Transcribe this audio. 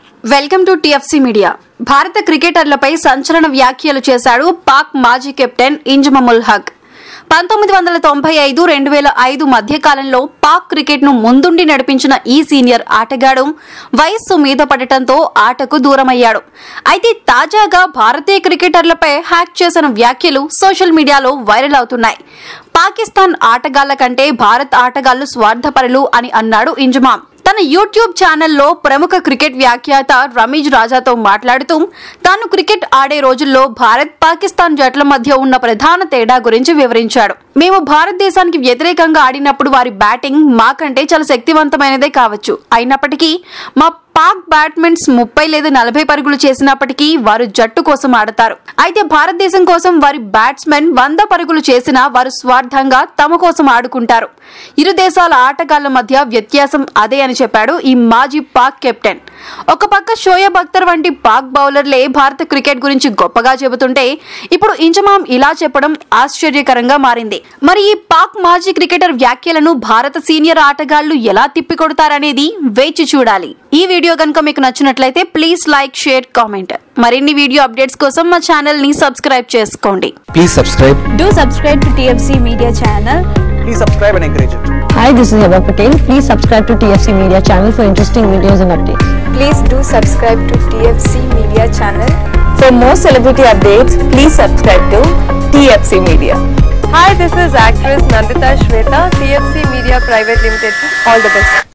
Welcome to TFC media భారత క్రికెటర్లపై సంచలన వ్యాఖ్యలు చేశాడు పాక్ మాజీ కెప్టెన్ ఇంజమముల్ హక్ పంతొమ్మిది వందల తొంభై ఐదు రెండు వేల ఐదు మధ్య కాలంలో పాక్ క్రికెట్ ను ముందుండి నడిపించిన ఈ సీనియర్ ఆటగాడు వయస్సు మీద పడటంతో ఆటకు దూరమయ్యాడు అయితే తాజాగా భారతీయ క్రికెటర్లపై హ్యాక్ చేసిన వ్యాఖ్యలు సోషల్ మీడియాలో వైరల్ అవుతున్నాయి పాకిస్తాన్ ఆటగాళ్ల కంటే భారత్ ఆటగాళ్లు స్వార్థపరులు అని అన్నాడు ఇంజమాం తన యూట్యూబ్ ఛానల్లో ప్రముఖ క్రికెట్ వ్యాఖ్యాత రమీజ్ రాజాతో మాట్లాడుతూ తాను క్రికెట్ ఆడే రోజుల్లో భారత్ పాకిస్తాన్ జట్ల మధ్య ఉన్న ప్రధాన తేడా గురించి వివరించాడు మేము భారతదేశానికి వ్యతిరేకంగా ఆడినప్పుడు వారి బ్యాటింగ్ మాకంటే చాలా శక్తివంతమైనదే కావచ్చు అయినప్పటికీ మా పాక్ బ్యాట్స్మెన్స్ ముప్పై లేదా నలభై పరుగులు చేసినప్పటికీ వారు జట్టు కోసం ఆడతారు అయితే భారతదేశం కోసం వారి బ్యాట్స్మెన్ వంద పరుగులు చేసినా వారు స్వార్థంగా తమ కోసం ఆడుకుంటారు ఇరు దేశాల ఆటగాళ్ల మధ్య వ్యత్యాసం అదే అని చెప్పాడు ఈ మాజీ పాక్ కెప్టెన్ ఒక పక్క షోయబ్ అఖ్తర్ వంటి పాక్ బౌలర్లే భారత క్రికెట్ గురించి గొప్పగా చెబుతుంటే ఇప్పుడు ఇంజమాం ఇలా చెప్పడం ఆశ్చర్యకరంగా మారింది మరి ఈ పాక్ మాజీ క్రికెటర్ వ్యాఖ్యలను భారత సీనియర్ ఆటగాళ్లు ఎలా తిప్పికొడతారనేది వేచి చూడాలి ఈ వీడియో కనుక మీకు నచ్చినట్లయితే ప్లీజ్ లైక్ షేర్ కామెంట్ మరిన్ని వీడియో అప్డేట్స్ కోసం మా ఛానల్ ని సబ్స్క్రైబ్ చేసుకోండి Please subscribe. Do subscribe to TFC Media channel. please subscribe and encourage it. Hi, this is Eva Patel. Please subscribe to TFC Media channel for interesting videos and updates. Please do subscribe to TFC Media channel. For more celebrity updates, please subscribe to TFC Media. Hi, this is actress Nandita Shweta, TFC Media Private Limited. All the best.